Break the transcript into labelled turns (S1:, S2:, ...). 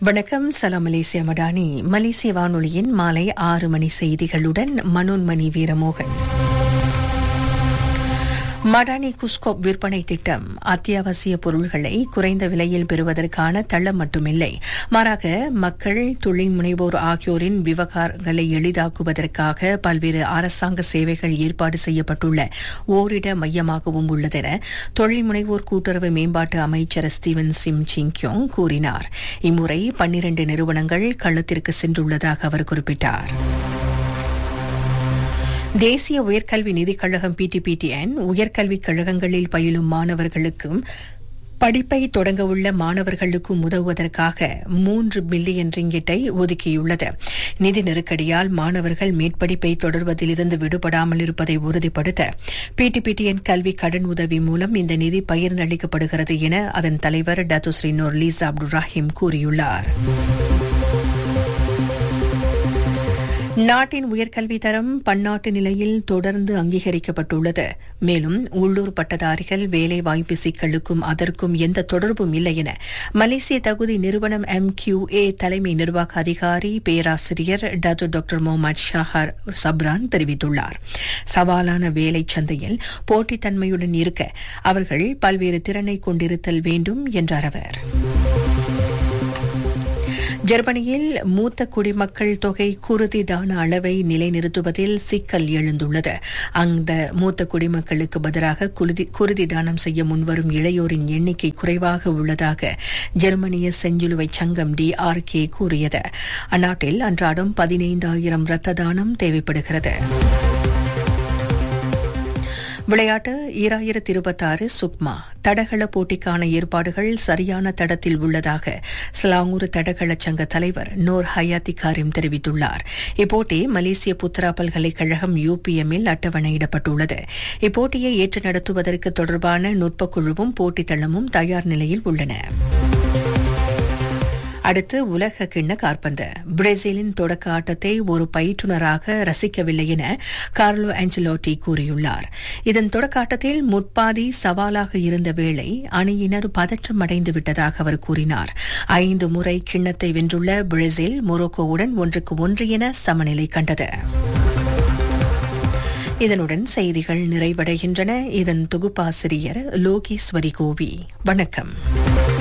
S1: வணக்கம் சலாம் மலேசியா மடானி மலேசிய வானொலியின் மாலை ஆறு மணி செய்திகளுடன் மனோன்மணி வீரமோகன் மடானி குஸ்கோப் விற்பனை திட்டம் அத்தியாவசிய பொருள்களை குறைந்த விலையில் பெறுவதற்கான தளம் மட்டுமில்லை மாறாக மக்கள் தொழில் முனைவோர் ஆகியோரின் விவகாரங்களை எளிதாக்குவதற்காக பல்வேறு அரசாங்க சேவைகள் ஏற்பாடு செய்யப்பட்டுள்ள ஓரிட மையமாகவும் உள்ளதென தொழில் முனைவோர் கூட்டுறவு மேம்பாட்டு அமைச்சர் ஸ்டீவன் சிம் சிங்க்யோங் கூறினார் இம்முறை பன்னிரண்டு நிறுவனங்கள் களத்திற்கு சென்றுள்ளதாக அவர் குறிப்பிட்டார் தேசிய உயர்கல்வி நிதிக் கழகம் பிடிபிடிஎன் உயர்கல்விக் கழகங்களில் பயிலும் மாணவர்களுக்கும் படிப்பை தொடங்கவுள்ள மாணவர்களுக்கும் உதவுவதற்காக மூன்று பில்லியன் ரிங்கிட்டை ஒதுக்கியுள்ளது நிதி நெருக்கடியால் மாணவர்கள் மேற்படிப்பை தொடர்வதிலிருந்து விடுபடாமல் இருப்பதை உறுதிப்படுத்த பிடிபிடிஎன் கல்வி கடன் உதவி மூலம் இந்த நிதி பகிர்ந்தளிக்கப்படுகிறது என அதன் தலைவர் டத்துஸ்ரீ நோர்லீஸ் அப்துல் ராஹிம் கூறியுள்ளார் நாட்டின் உயர்கல்வி தரம் பன்னாட்டு நிலையில் தொடர்ந்து அங்கீகரிக்கப்பட்டுள்ளது மேலும் உள்ளூர் பட்டதாரிகள் வேலை வாய்ப்பு சிக்கலுக்கும் அதற்கும் எந்த தொடர்பும் இல்லை என மலேசிய தகுதி நிறுவனம் எம் கியூ ஏ தலைமை நிர்வாக அதிகாரி பேராசிரியர் Datuk doctor Mohamed Shahar Sabran தெரிவித்துள்ளார் சவாலான வேலை சந்தையில் போட்டித்தன்மையுடன் இருக்க அவர்கள் பல்வேறு திறனை கொண்டிருத்தல் வேண்டும் என்றார் அவர் ஜெர்மனியில் மூத்த குடிமக்கள் தொகை குருதி தான அளவை நிலைநிறுத்துவதில் சிக்கல் எழுந்துள்ளது அந்த மூத்த குடிமக்களுக்கு பதிலாக குருதி தானம் செய்ய முன்வரும் இளையோரின் எண்ணிக்கை குறைவாக உள்ளதாக ஜெர்மனிய செஞ்சிலுவை சங்கம் டி ஆர் கே கூறியது அந்நாட்டில் அன்றாடம் பதினைந்தாயிரம் ரத்த தானம் தேவைப்படுகிறது விளையாட்டு ஈராயிரத்தி இருபத்தாறு சுக்மா தடகள போட்டிக்கான ஏற்பாடுகள் சரியான தடத்தில் உள்ளதாக சிலாங்கூர் தடகள சங்க தலைவர் நோர் ஹயாத்தி காரிம் தெரிவித்துள்ளார் இப்போட்டி மலேசிய புத்ரா பல்கலைக்கழகம் யூபிஎம்மில் அட்டவணையிடப்பட்டுள்ளது இப்போட்டியை ஏற்று நடத்துவதற்கு தொடர்பான நுட்பக்குழுவும் போட்டித் தளமும் தயார் நிலையில் உள்ளன அடுத்து உலக கிண்ண காற்பந்து பிரேசிலின் தொடக்க ஆட்டத்தை ஒரு பயிற்றுநராக ரசிக்கவில்லை என கார்லோ ஆஞ்சலோட்டி கூறியுள்ளார் இதன் தொடக்க ஆட்டத்தில் முற்பாதி சவாலாக இருந்த வேளை அணியினர் பதற்றம் அடைந்து விட்டதாக அவர் கூறினார் ஐந்து முறை கிண்ணத்தை வென்றுள்ள பிரேசில் மொரோக்கோவுடன் ஒன்றுக்கு ஒன்று என சமநிலை கண்டது இதனுடன் செய்திகள் நிறைவடைகின்றன இதன் தொகுப்பாசிரியர் லோகேஸ்வரி கோவி வணக்கம்